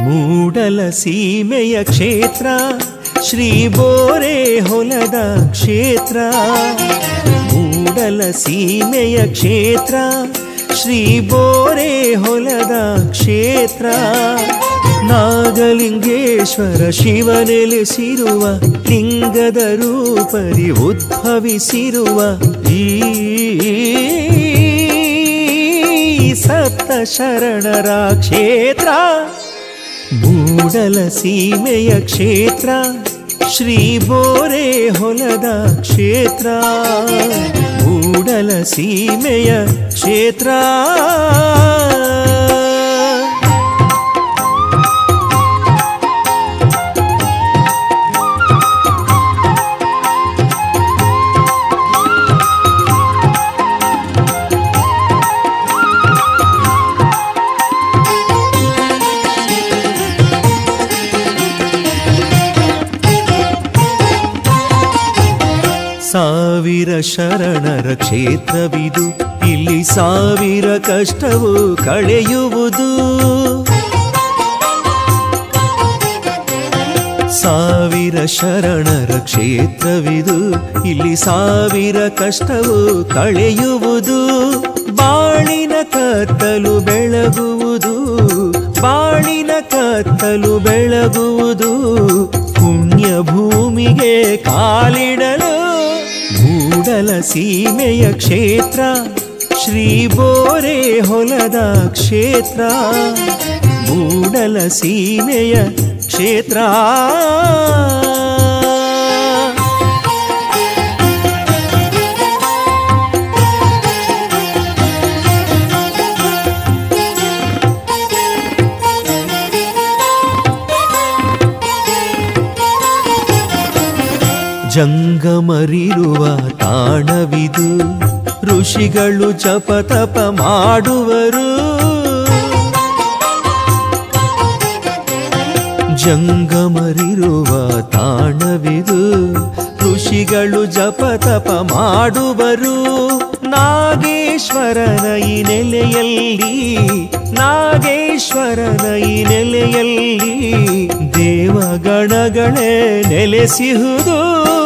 ಮೂಡಲ ಸೀಮೆಯ ಕ್ಷೇತ್ರ ಶ್ರೀ ಬೋರೆ ಹೊಲದ ಕ್ಷೇತ್ರ ಮೂಡಲ ಸೀಮೆಯ ಕ್ಷೇತ್ರ ಶ್ರೀ ಬೋರೆ ಹೊಲದ ಕ್ಷೇತ್ರ ನಾಗಲಿಂಗೇಶ್ವರ ಶಿವನೆಲೆಸಿರುವ ಲಿಂಗದ ರೂಪರಿ ಉದ್ಭವಿಸಿರುವ ಈ ಸಪ್ತ ಶರಣರ ಕ್ಷೇತ್ರ ಮೂಡಲ ಸೀಮೆಯ ಕ್ಷೇತ್ರ ಶ್ರೀ ಬೋರೆ ಹೊಲದ ಕ್ಷೇತ್ರ ಮೂಡಲ ಸೀಮೆಯ ಕ್ಷೇತ್ರ ಸಾವಿರ ಶರಣರ ಕ್ಷೇತ್ರವಿದು ಇಲ್ಲಿ ಸಾವಿರ ಕಷ್ಟವು ಕಳೆಯುವುದು ಸಾವಿರ ಶರಣರ ಕ್ಷೇತ್ರವಿದು ಇಲ್ಲಿ ಸಾವಿರ ಕಷ್ಟವು ಕಳೆಯುವುದು ಬಾಳಿನ ಕತ್ತಲು ಬೆಳಗುವುದು ಬಾಳಿನ ಕತ್ತಲು ಬೆಳಗುವುದು ಪುಣ್ಯ ಭೂಮಿಗೆ ಕಾಲಿಡಲು ಮೂಡಲ ಸೀಮೆಯ ಕ್ಷೇತ್ರ ಶ್ರೀ ಬೋರೆ ಹೊಲದ ಕ್ಷೇತ್ರ ಮೂಡಲ ಸೀಮೆಯ ಕ್ಷೇತ್ರ ಜಂಗಮರಿರುವ ತಾಣವಿದು ಋಷಿಗಳು ಜಪತಪ ಮಾಡುವರು ಜಂಗಮರಿರುವ ತಾಣವಿದು ಋಷಿಗಳು ಜಪತಪ ಮಾಡುವರು ನಾಗೇಶ್ವರನ ಈ ನೆಲೆಯಲ್ಲಿ ನಾಗೇಶ್ವರನ ಈ ನೆಲೆಯಲ್ಲಿ ದೇವಗಣಗಳೇ ನೆಲೆಸಿಹುದು